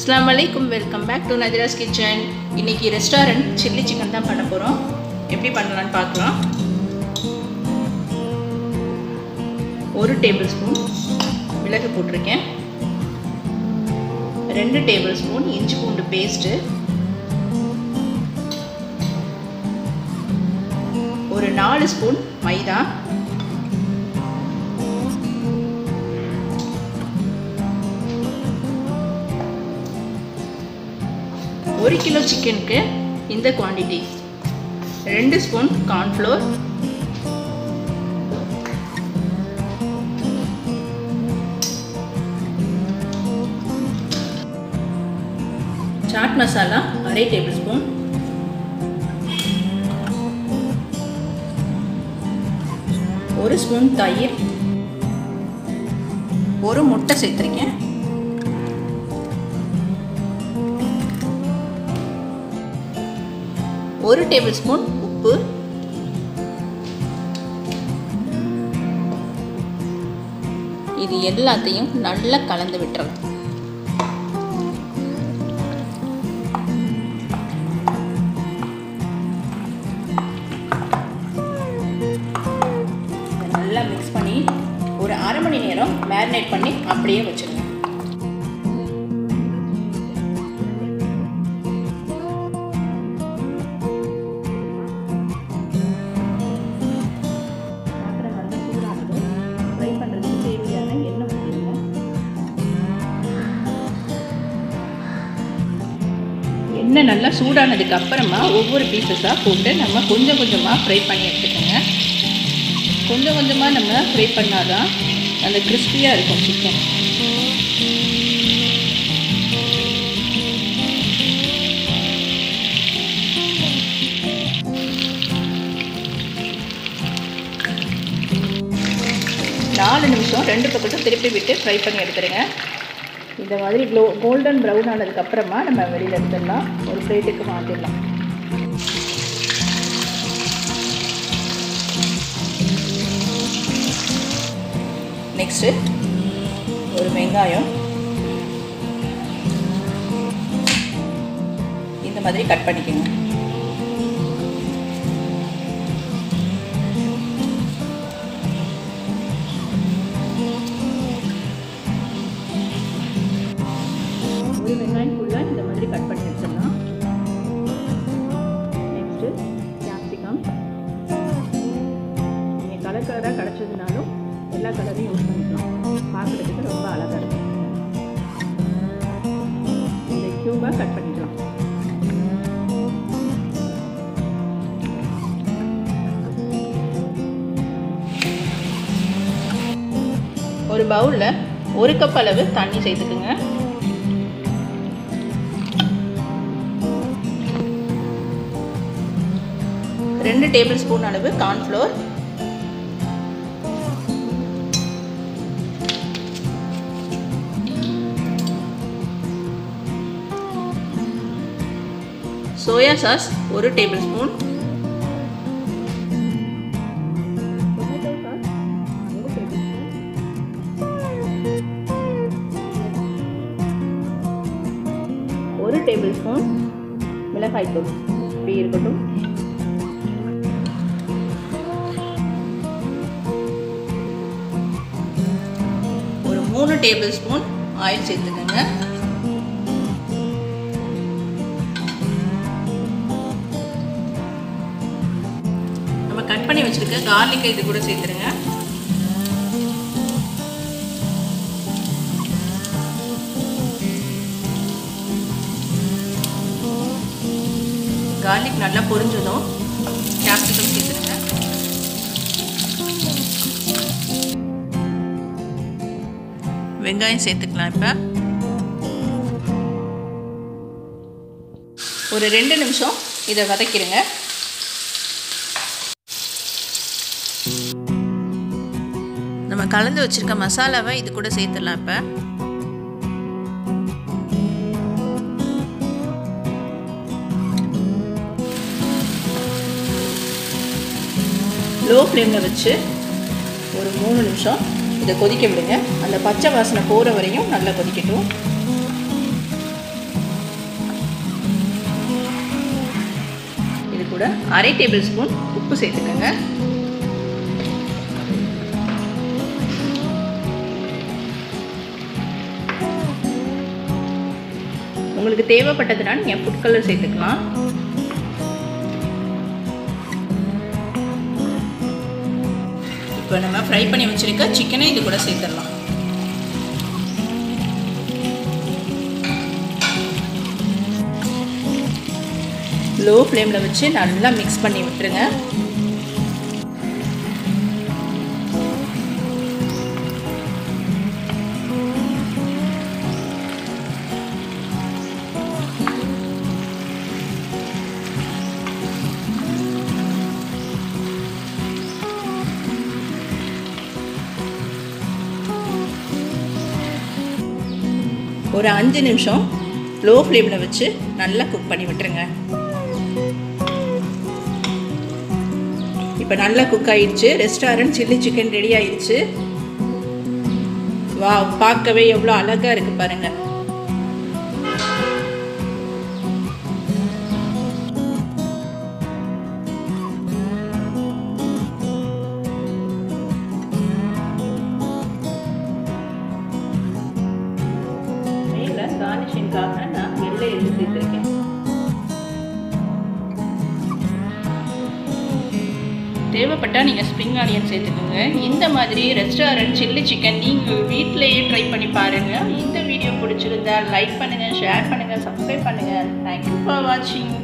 அஸ்லாம் வலைக்கும் welcome back to நஜராஸ் கிச்சன் இன்னைக்கு ரெஸ்டாரண்ட் சில்லி சிக்கன் தான் பண்ண போகிறோம் எப்படி பண்ணலான்னு பார்க்கலாம் ஒரு டேபிள் ஸ்பூன் மிளகு போட்டிருக்கேன் ரெண்டு டேபிள் ஸ்பூன் இஞ்சி பூண்டு பேஸ்ட்டு ஒரு நாலு ஸ்பூன் மைதா ஒரு கிலோ சிக்கனுக்கு இந்த குவான்டிட்டி ரெண்டு ஸ்பூன் கார்ன்ஃப்ளோர் சாட் மசாலா அரை டேபிள் ஸ்பூன் ஒரு ஸ்பூன் தயிர் ஒரு முட்டை சேர்த்துருக்கேன் ஒரு டேபிள் ஸ்பூன் உப்பு இது எல்லாத்தையும் நல்லா கலந்து விட்டுறலாம் நல்லா மிக்ஸ் பண்ணி ஒரு அரை மணி நேரம் மேரினேட் பண்ணி அப்படியே வச்சுருங்க ஃப்ரை பண்ணுறதுக்கு தேவையான எண்ணெய் ஊற்றிடுங்க எண்ணெய் நல்லா சூடானதுக்கு அப்புறமா ஒவ்வொரு பீசஸாக போட்டு நம்ம கொஞ்சம் கொஞ்சமாக ஃப்ரை பண்ணி எடுத்துக்கோங்க கொஞ்சம் கொஞ்சமாக நம்ம ஃப்ரை பண்ணாதான் அந்த கிறிஸ்பியாக இருக்கும் சிக்கன் நாலு நிமிஷம் ரெண்டு பக்கத்தும் திருப்பி விட்டு ஃப்ரை பண்ணி எடுத்துருங்க இந்த மாதிரி க்ளோ கோல்டன் ப்ரௌன் ஆனதுக்கப்புறமா நம்ம வெளியில் எடுத்துடலாம் ஒரு பிளேட்டுக்கு மாற்றிடலாம் நெக்ஸ்ட்டு ஒரு வெங்காயம் இந்த மாதிரி கட் பண்ணிக்கோங்க ஒரு வெங்காயம் ஃபுல்லாக இந்த மாதிரி கட் பண்ணி எடுத்துடலாம் நெக்ஸ்ட்டு கேப்சிகம் நீங்கள் கலர் கலராக கிடச்சதுனாலும் எல்லா கலரையும் யூஸ் பண்ணிக்கலாம் பார்க்குறதுக்கு ரொம்ப அழகாக இருக்கும் இந்த க்யூபாக கட் பண்ணிக்கலாம் ஒரு பவுலில் ஒரு கப் அளவு தண்ணி சேர்த்துக்குங்க ரெண்டு டேபிள் ஸ்பூன் அளவு கார்ன்ஃப்ளோர் சோயா சாஸ் ஒரு டேபிள் ஸ்பூன் ஒரு டேபிள் ஸ்பூன் மிளகாய் தூள் இப்படி இருக்கட்டும் ஒரு மூணு டேபிள் ஸ்பூன் ஆயில் சேர்த்துக்கோங்க நம்ம கட் பண்ணி வச்சிருக்க கார்லிக்கை இது கூட சேர்த்துருங்க கார்லிக் நல்லா பொரிஞ்சதும் கேப்சிகம் சேர்த்துருங்க வெங்காயம் சேர்த்துக்கலாம் இப்போ ஒரு ரெண்டு நிமிஷம் இதை வதக்கிடுங்க நம்ம கலந்து வச்சிருக்க மசாலாவை இது கூட சேர்த்துடலாம் இப்போ லோ ஃப்ளேமில் வச்சு ஒரு மூணு நிமிஷம் இதை கொதிக்க விடுங்க அந்த பச்சை வாசனை போகிற வரையும் நல்லா கொதிக்கட்டும் கூட அரை டேபிள் ஸ்பூன் உப்பு சேர்த்துக்கோங்க உங்களுக்கு தேவைப்பட்டதுனா நீங்கள் ஃபுட் கலர் சேர்த்துக்கலாம் இப்போ நம்ம ஃப்ரை பண்ணி வச்சுருக்க சிக்கனை இது கூட சேர்த்துடலாம் லோ ஃப்ளேமில் வச்சு நல்லா மிக்ஸ் பண்ணி விட்டுருங்க ஒரு அஞ்சு நிமிஷம் லோ ஃப்ளேமில் வச்சு நல்லா குக் பண்ணி விட்டுருங்க இப்போ நல்லா குக் ஆயிடுச்சு ரெஸ்டாரண்ட் சில்லி சிக்கன் ரெடி ஆயிடுச்சு வா பார்க்கவே எவ்வளோ அழகாக இருக்குது பாருங்கள் மேலே கார்னிஷிங்காக நான் வெள்ளை எடுத்து சேர்த்துருக்கேன் தேவைப்பட்டால் நீங்கள் ஸ்ப்ரிங் ஆனியன் சேர்த்துக்கோங்க இந்த மாதிரி ரெஸ்டாரண்ட் சில்லி சிக்கன் நீங்கள் வீட்டிலேயே ட்ரை பண்ணி பாருங்கள் இந்த வீடியோ பிடிச்சிருந்தா லைக் பண்ணுங்கள் ஷேர் பண்ணுங்கள் சப்ஸ்கிரைப் பண்ணுங்கள் தேங்க்யூ ஃபார் வாட்சிங்